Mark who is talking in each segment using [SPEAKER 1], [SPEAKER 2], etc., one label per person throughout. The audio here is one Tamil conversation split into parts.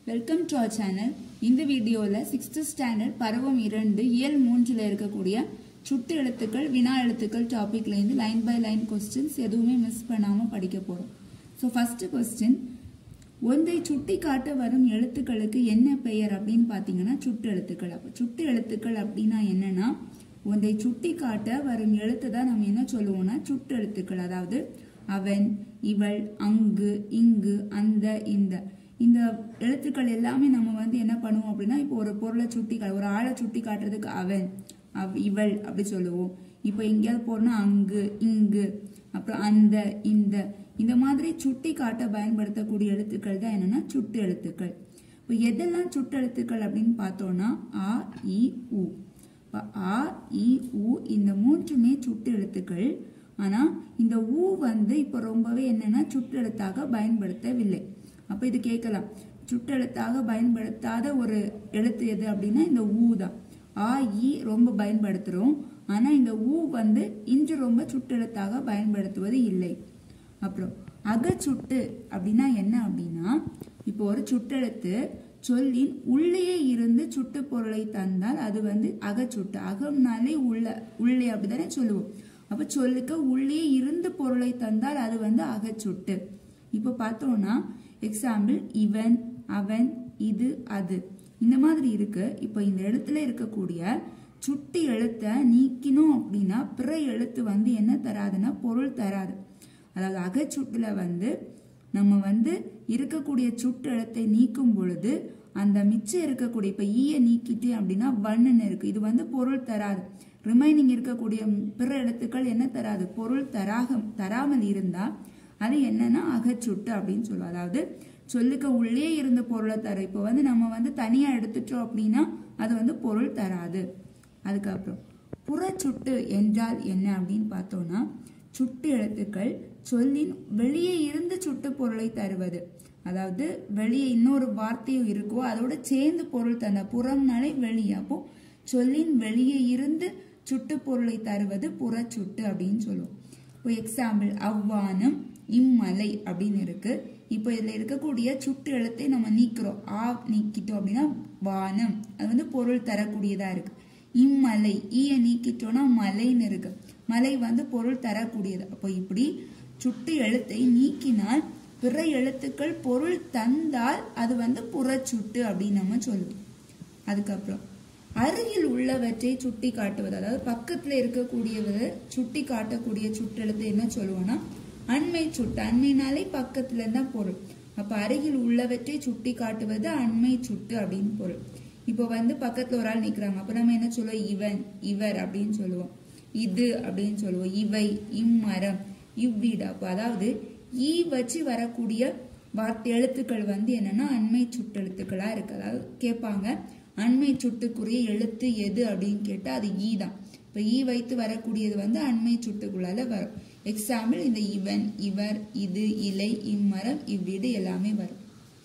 [SPEAKER 1] வெல்கம் டு அவர் சேனல் இந்த வீடியோவில் சிக்ஸ்த் ஸ்டாண்டர்ட் பருவம் இரண்டு இயல் மூன்றில் இருக்கக்கூடிய சுட்டு எழுத்துக்கள் வினா எழுத்துக்கள் டாபிக்லேருந்து லைன் பை லைன் கொஸ்டின்ஸ் எதுவுமே மிஸ் பண்ணாமல் படிக்க போகிறோம் ஸோ ஃபஸ்ட்டு கொஸ்டின் ஒன்றை சுட்டி காட்ட வரும் எழுத்துக்களுக்கு என்ன பெயர் அப்படின்னு பார்த்தீங்கன்னா சுட்டு எழுத்துக்கள் அப்போ சுட்டு எழுத்துக்கள் அப்படின்னா என்னன்னா ஒன்றை சுட்டி காட்ட வரும் எழுத்து தான் நம்ம என்ன சொல்லுவோம்னா சுட்டு எழுத்துக்கள் அதாவது அவன் இவள் அங்கு இங்கு அந்த இந்த இந்த எழுத்துக்கள் எல்லாமே நம்ம வந்து என்ன பண்ணுவோம் அப்படின்னா இப்போ ஒரு பொருளை சுட்டி கா ஒரு ஆளை சுட்டி காட்டுறதுக்கு அவன் அவ் இவள் அப்படி சொல்லுவோம் இப்போ எங்கேயாவது போறோம்னா அங்கு இங்கு அப்புறம் அந்த இந்த இந்த மாதிரி சுட்டி காட்ட பயன்படுத்தக்கூடிய எழுத்துக்கள் தான் என்னன்னா சுட்டு எழுத்துக்கள் இப்போ எதெல்லாம் சுட்டு எழுத்துக்கள் அப்படின்னு பார்த்தோம்னா ஆ இ உ இப்போ ஆ இ உ இந்த மூன்றுமே சுட்டு எழுத்துக்கள் ஆனால் இந்த ஊ வந்து இப்போ ரொம்பவே என்னன்னா சுற்றெழுத்தாக பயன்படுத்தவில்லை அப்போ இது கேட்கலாம் சுற்றெழுத்தாக பயன்படுத்தாத ஒரு எழுத்து எது அப்படின்னா இந்த ஊ தான் ஆ இ ரொம்ப பயன்படுத்துகிறோம் ஆனால் இந்த ஊ வந்து இன்று ரொம்ப சுற்றெழுத்தாக பயன்படுத்துவது இல்லை அப்புறம் அகச்சுட்டு அப்படின்னா என்ன அப்படின்னா இப்போ ஒரு சுட்டெழுத்து சொல்லின் உள்ளே இருந்து சுட்டு பொருளை தந்தால் அது வந்து அகச்சுட்டு அகம்னாலே உள்ள உள்ளே அப்படிதானே சொல்லுவோம் அப்ப சொல்லுக்கு உள்ளே இருந்து பொருளை தந்தால் அது வந்து அகச்சுட்டு இப்போ பார்த்தோம்னா எக்ஸாம்பிள் இவன் அவன் இது அது இந்த மாதிரி இருக்கு இப்போ இந்த எழுத்துல இருக்கக்கூடிய சுட்டி எழுத்தை நீக்கினோம் அப்படின்னா பிற எழுத்து வந்து என்ன தராதுன்னா பொருள் தராது அதாவது அகச்சுட்டுல வந்து நம்ம வந்து இருக்கக்கூடிய சுட்டு எழுத்தை நீக்கும் பொழுது அந்த மிச்சம் இருக்கக்கூடிய இப்போ ஈய நீக்கிட்டு அப்படின்னா வண்ணுன்னு இருக்கு இது வந்து பொருள் தராது ரிமைனிங் இருக்கக்கூடிய பிற எழுத்துக்கள் என்ன தராது பொருள் தராக தராமல் இருந்தா அது என்னன்னா அகச்சுட்டு அப்படின்னு சொல்லுவோம் அதாவது சொல்லுக்க உள்ளே இருந்த பொருளை தர இப்போ வந்து நம்ம வந்து தனியா எடுத்துட்டோம் அப்படின்னா அது வந்து பொருள் தராது அதுக்கப்புறம் புறச்சுட்டு என்றால் என்ன அப்படின்னு பார்த்தோம்னா சுட்டு எழுத்துக்கள் சொல்லின் வெளியே இருந்து சுட்டு பொருளை தருவது அதாவது வெளியே இன்னொரு வார்த்தையும் இருக்கோ அதோட சேர்ந்து பொருள் தந்த புறம்னாலே வெளியே அப்போ சொல்லின் வெளியே இருந்து சுட்டு பொருளை தருவது புறச்சுட்டு அப்படின்னு சொல்லுவோம் இப்போ எக்ஸாம்பிள் அவ்வானம் இம்மலை அப்படின்னு இருக்கு இப்போ இதுல இருக்கக்கூடிய சுட்டு எழுத்தை நம்ம நீக்கிறோம் ஆ நீக்கிட்டோம் அப்படின்னா வானம் அது வந்து பொருள் தரக்கூடியதா இருக்கு இம்மலை ஈய நீக்கிட்டோம்னா மலைன்னு இருக்கு மலை வந்து பொருள் தரக்கூடியது அப்போ இப்படி சுட்டு எழுத்தை நீக்கினால் பிற எழுத்துக்கள் பொருள் தந்தால் அது வந்து புறச்சுட்டு அப்படின்னு நம்ம சொல்லுவோம் அதுக்கப்புறம் அருகில் உள்ளவற்றை சுட்டி காட்டுவது அதாவது பக்கத்துல இருக்கக்கூடியவரை சுட்டி காட்டக்கூடிய சுற்றெழுத்து என்ன சொல்லுவோம்னா அண்மை சுட்டு அண்மைனாலே பக்கத்துல தான் பொருள் அப்ப அருகில் உள்ளவற்றை சுட்டி காட்டுவது அண்மை சுட்டு அப்படின்னு பொருள் இப்போ வந்து பக்கத்துல ஒரு ஆள் நிக்கிறாங்க அப்ப நம்ம என்ன சொல்லுவோம் இவன் இவர் அப்படின்னு சொல்லுவோம் இது அப்படின்னு சொல்லுவோம் இவை இம்மரம் இவ்வீடு அப்ப அதாவது ஈ வச்சு வரக்கூடிய வார்த்தை எழுத்துக்கள் வந்து என்னன்னா அண்மை சுட்டெழுத்துக்களா இருக்கு அதாவது கேட்பாங்க அண்மை சுட்டுக்குரிய எழுத்து எது அப்படின்னு கேட்டா அது ஈ தான் இப்ப ஈ வைத்து வரக்கூடியது வந்து அண்மை சுட்டுக்குள்ளால வரும் எக்ஸாம்பிள் இந்த இவன் இவர் இது இலை இம்மரம் இவ்வீடு எல்லாமே வரும்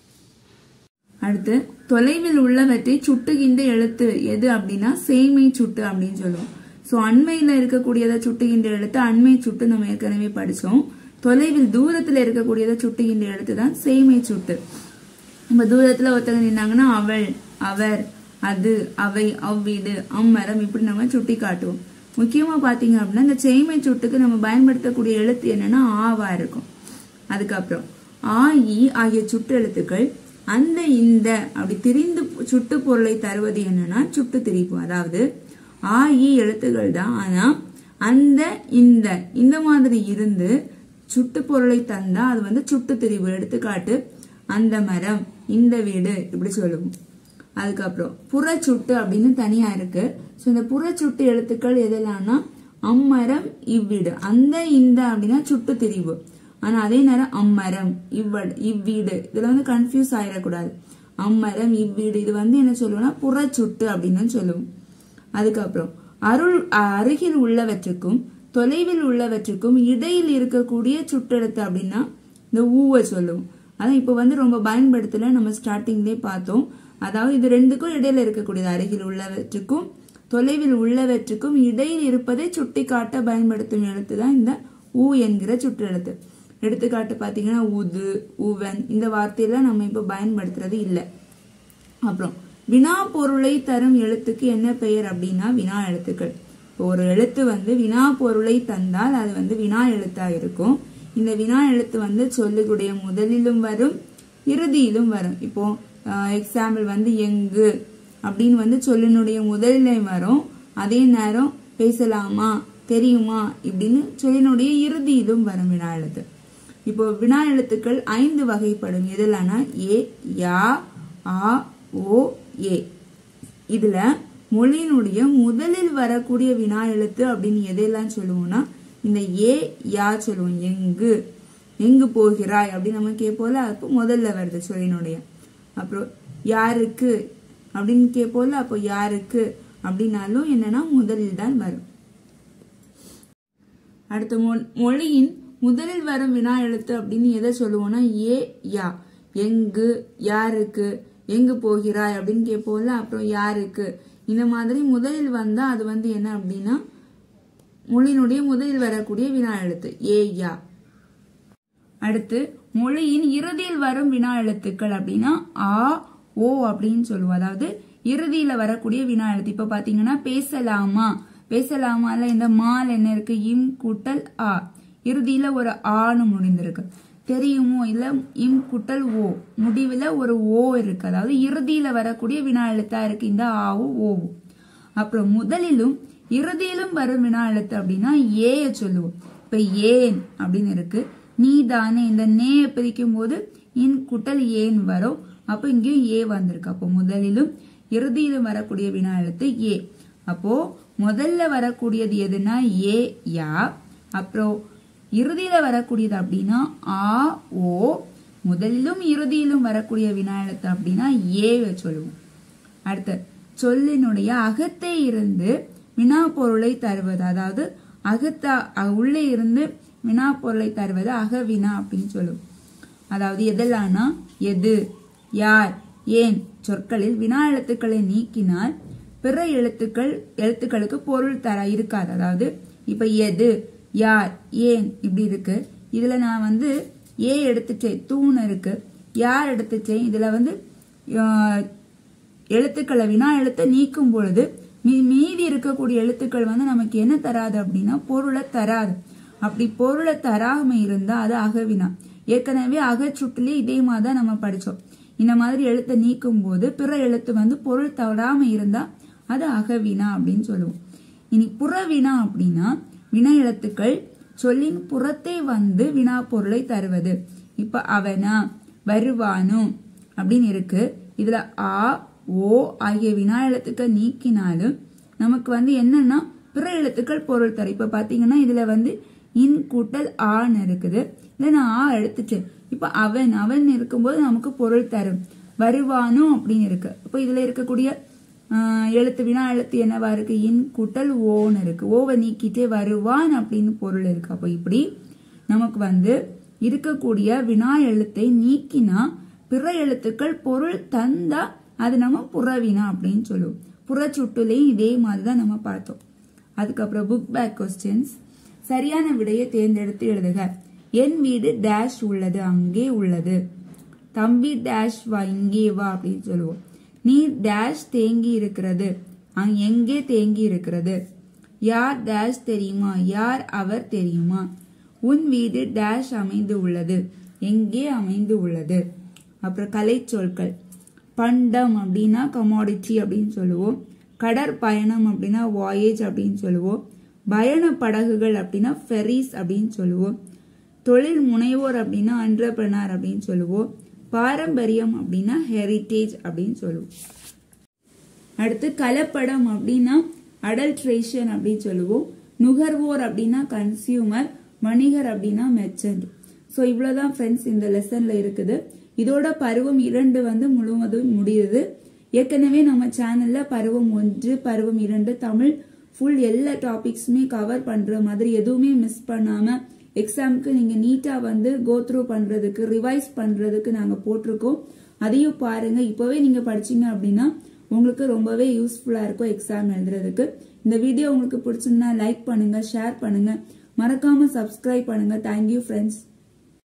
[SPEAKER 2] அடுத்து தொலைவில் உள்ளவற்றை சுட்டுகின்ற எழுத்து எது அப்படின்னா சேமை சுட்டு அப்படின்னு சொல்லுவோம் சோ அண்மையில இருக்கக்கூடியதை சுட்டுகின்ற எழுத்து அண்மை சுட்டு நம்ம ஏற்கனவே படிச்சோம் தொலைவில் தூரத்துல இருக்கக்கூடியதை சுட்டுகின்ற எழுத்து தான் சேமை சுட்டு நம்ம தூரத்துல ஒருத்தங்க நின்னாங்கன்னா அவள் அவர் அது அவை அவ்வீடு அம்மரம் இப்படி நம்ம சுட்டி காட்டுவோம் முக்கியமா பாத்தீங்க அப்படின்னா இந்த சேமை சுட்டுக்கு நம்ம பயன்படுத்தக்கூடிய எழுத்து என்னன்னா ஆவா இருக்கும் அதுக்கப்புறம் ஆ இ ஆகிய சுட்டு எழுத்துக்கள் அந்த இந்த அப்படி திரிந்து சுட்டு பொருளை தருவது என்னன்னா சுட்டு திரிப்பு அதாவது ஆ இ எழுத்துக்கள் தான் ஆனா அந்த இந்த இந்த மாதிரி இருந்து சுட்டு பொருளை தந்தா அது வந்து சுட்டு திரிவு எடுத்துக்காட்டு அந்த மரம் இந்த வீடு இப்படி சொல்லுவோம் அதுக்கப்புறம் புறச்சுட்டு அப்படின்னு தனியா இருக்கு ஸோ இந்த புறச்சுட்டு எழுத்துக்கள் எதெல்லாம்னா அம்மரம் இவ்வீடு அந்த இந்த அப்படின்னா சுட்டு திரிவு ஆனா அதே நேரம் அம்மரம் இவ்வட் இவ்வீடு இதுல வந்து கன்ஃபியூஸ் ஆயிடக்கூடாது அம்மரம் இவ்வீடு இது வந்து என்ன சொல்லுவோம்னா புறச்சுட்டு அப்படின்னு சொல்லுவோம் அதுக்கப்புறம் அருள் அருகில் உள்ளவற்றுக்கும் தொலைவில் உள்ளவற்றுக்கும் இடையில் இருக்கக்கூடிய சுட்டெழுத்து அப்படின்னா இந்த ஊவை சொல்லுவோம் அதான் இப்போ வந்து ரொம்ப பயன்படுத்தல நம்ம ஸ்டார்டிங்லேயே பார்த்தோம் அதாவது இது ரெண்டுக்கும் இடையில இருக்கக்கூடியது அருகில் உள்ளவற்றுக்கும் தொலைவில் உள்ளவற்றுக்கும் இடையில் இருப்பதை சுட்டி காட்ட பயன்படுத்தும் எழுத்து தான் இந்த ஊ என்கிற சுற்றெழுத்து எடுத்துக்காட்டு பார்த்தீங்கன்னா உது உவன் இந்த வார்த்தையெல்லாம் நம்ம இப்போ பயன்படுத்துறது இல்லை அப்புறம் வினா பொருளை தரும் எழுத்துக்கு என்ன பெயர் அப்படின்னா வினா எழுத்துக்கள் இப்போ ஒரு எழுத்து வந்து வினா பொருளை தந்தால் அது வந்து வினா எழுத்தா இருக்கும் இந்த வினா எழுத்து வந்து சொல்லுக்குடைய முதலிலும் வரும் இறுதியிலும் வரும் இப்போ எக்ஸாம்பிள் வந்து எங்கு அப்படின்னு வந்து சொல்லினுடைய முதலிலையும் வரும் அதே நேரம் பேசலாமா தெரியுமா இப்படின்னு சொல்லினுடைய இறுதியிலும் வரும் வினா எழுத்து இப்போ வினா எழுத்துக்கள் ஐந்து வகைப்படும் எதுலனா ஏ யா ஆ ஓ ஏ இதுல மொழியினுடைய முதலில் வரக்கூடிய வினா எழுத்து அப்படின்னு எதையெல்லாம் சொல்லுவோம்னா இந்த ஏ யா சொல்லுவோம் எங்கு எங்கு போகிறாய் அப்படின்னு நம்ம கேட்போல அப்போ முதல்ல வருது சொல்லினுடைய அப்புறம் யாருக்கு அப்படின்னு கேட்போல அப்போ யாருக்கு அப்படின்னாலும் என்னன்னா முதலில் தான் வரும் அடுத்த மொ- மொழியின் முதலில் வரும் வினா எழுத்து அப்படின்னு எதை சொல்லுவோம்னா ஏ யா எங்கு யாருக்கு எங்கு போகிறாய் அப்படின்னு கேட்போம்ல அப்புறம் யாருக்கு இந்த மாதிரி முதலில் வந்தா அது வந்து என்ன அப்படின்னா மொழியினுடைய முதலில் வரக்கூடிய வினா எழுத்து ஏ யா அடுத்து மொழியின் இறுதியில் வரும் வினா எழுத்துக்கள் அப்படின்னா ஆ ஓ அப்படின்னு சொல்லுவோம் அதாவது இறுதியில வரக்கூடிய வினா எழுத்து இப்ப பாத்தீங்கன்னா பேசலாமா பேசலாமால இந்த மால் என்ன இருக்கு இம் கூட்டல் ஆ இறுதியில ஒரு ஆன்னு முடிந்திருக்கு தெரியுமோ இல்ல இம் கூட்டல் ஓ முடிவுல ஒரு ஓ இருக்கு அதாவது இறுதியில வரக்கூடிய வினா எழுத்தா இருக்கு இந்த ஆவும் ஓவும் அப்புறம் முதலிலும் இறுதியிலும் வரும் வினா எழுத்து அப்படின்னா ஏய சொல்லுவோம் இப்ப ஏன் அப்படின்னு இருக்கு நீ தானே இந்த நேய பிரிக்கும் போது இன் குட்டல் ஏன் வரும் அப்போ இங்கேயும் ஏ வந்திருக்கு அப்போ முதலிலும் இறுதியிலும் வரக்கூடிய வினா எழுத்து ஏ அப்போ முதல்ல வரக்கூடியது எதுனா ஏ யா அப்புறம் இறுதியில வரக்கூடியது அப்படின்னா ஆ ஓ முதலிலும் இறுதியிலும் வரக்கூடிய வினா எழுத்து அப்படின்னா ஏவை சொல்லுவோம் அடுத்து சொல்லினுடைய அகத்தை இருந்து வினா பொருளை தருவது அதாவது அகத்தா அ- உள்ளே இருந்து வினா பொருளை தருவது அகவினா அப்படின்னு சொல்லுவோம் அதாவது எதெல்லாம்னா எது யார் ஏன் சொற்களில் வினா எழுத்துக்களை நீக்கினால் பிற எழுத்துக்கள் எழுத்துக்களுக்கு பொருள் தர இருக்காது அதாவது இப்ப எது யார் ஏன் இப்படி இருக்கு இதுல நான் வந்து ஏ எடுத்துட்டேன் தூண் இருக்கு யார் எடுத்துட்டேன் இதுல வந்து ஆஹ், எழுத்துக்களை வினா எழுத்தை நீக்கும் பொழுது மீ- மீதி இருக்கக்கூடிய எழுத்துக்கள் வந்து நமக்கு என்ன தராது அப்படின்னா பொருளை தராது அப்படி பொருளை தராம இருந்தா அது அகவினா ஏற்கனவே அகச்சுட்டிலே இதே மாதிரி தான் நம்ம படிச்சோம் இந்த மாதிரி எழுத்தை நீக்கும் போது பிற எழுத்து வந்து பொருள் தராம இருந்தா அது அகவினா அப்படின்னு சொல்லுவோம் இனி புறவினா அப்படின்னா வினா எழுத்துக்கள் சொல்லின் புறத்தே வந்து வினா பொருளை தருவது இப்ப அவனா வருவானோ அப்படின்னு இருக்கு இதுல ஆ ஓ ஆகிய வினா எழுத்துக்கள் நீக்கினாலும் நமக்கு வந்து என்னன்னா பிற எழுத்துக்கள் பொருள் தரும் இப்ப பாத்தீங்கன்னா இதுல வந்து இன் கூட்டல் ஆன்னு இருக்குது இல்ல நான் ஆ எடுத்துட்டேன் இப்ப அவன் அவன் இருக்கும்போது நமக்கு பொருள் தரும் வருவானோ அப்படின்னு இருக்கு அப்ப இதுல இருக்கக்கூடிய ஆஹ், எழுத்து வினா எழுத்து என்னவா இருக்கு இன் கூட்டல் ஓன்னு இருக்கு ஓவை நீக்கிட்டே வருவான் அப்படின்னு பொருள் இருக்கு அப்போ இப்படி நமக்கு வந்து இருக்கக்கூடிய வினா எழுத்தை நீக்கினா பிற எழுத்துக்கள் பொருள் தந்தா அது நம்ம புறவினா அப்படின்னு சொல்லுவோம் புறச்சுட்டுலையும் இதே மாதிரி தான் நம்ம பார்த்தோம் அதுக்கப்புறம் புக் பேக் கொஸ்டின்ஸ் சரியான விடையை தேர்ந்தெடுத்து எழுதுக என் வீடு டேஷ் உள்ளது அங்கே உள்ளது தம்பி டேஷ் வா இங்கே வா அப்படின்னு சொல்லுவோம் நீர் டேஷ் தேங்கி இருக்கிறது அங் எங்கே தேங்கி இருக்கிறது யார் டேஷ் தெரியுமா யார் அவர் தெரியுமா உன் வீடு டேஷ் அமைந்து உள்ளது எங்கே அமைந்து உள்ளது அப்புறம் கலை சொற்கள் பண்டம் அப்படின்னா கமாடிட்டி அப்படின்னு சொல்லுவோம் கடற்பயணம் அப்படின்னா வாயேஜ் அப்படின்னு சொல்லுவோம் பயண படகுகள் அப்படின்னா ஃபெரிஸ் அப்படின்னு சொல்லுவோம் தொழில் முனைவோர் அப்படின்னா அண்டர்பிரனர் அப்படின்னு சொல்லுவோம் பாரம்பரியம் அப்படின்னா ஹெரிட்டேஜ் அப்படின்னு சொல்லுவோம் அடுத்து கலப்படம் அப்படின்னா அடல்ட்ரேஷன் அப்படின்னு சொல்லுவோம் நுகர்வோர் அப்படின்னா கன்சியூமர் வணிகர் அப்படின்னா மெர்ச்சன்ட் ஸோ இவ்வளவுதான் ஃப்ரெண்ட்ஸ் இந்த லெசன்ல இருக்குது இதோட பருவம் இரண்டு வந்து முழுவதும் முடியுது ஏற்கனவே நம்ம சேனல்ல பருவம் ஒன்று பருவம் இரண்டு தமிழ் ஃபுல் எல்லா டாபிக்ஸுமே கவர் பண்ற மாதிரி எதுவுமே மிஸ் பண்ணாம எக்ஸாமுக்கு நீங்க நீட்டா வந்து கோ த்ரூ பண்றதுக்கு ரிவைஸ் பண்றதுக்கு நாங்க போட்டிருக்கோம் அதையும் பாருங்க இப்பவே நீங்க படிச்சீங்க அப்படின்னா உங்களுக்கு ரொம்பவே யூஸ்ஃபுல்லா இருக்கும் எக்ஸாம் எழுதுறதுக்கு இந்த வீடியோ உங்களுக்கு பிடிச்சிருந்தா லைக் பண்ணுங்க ஷேர் பண்ணுங்க மறக்காம சப்ஸ்கிரைப் பண்ணுங்க தேங்க்யூ ஃப்ரெண்ட்ஸ்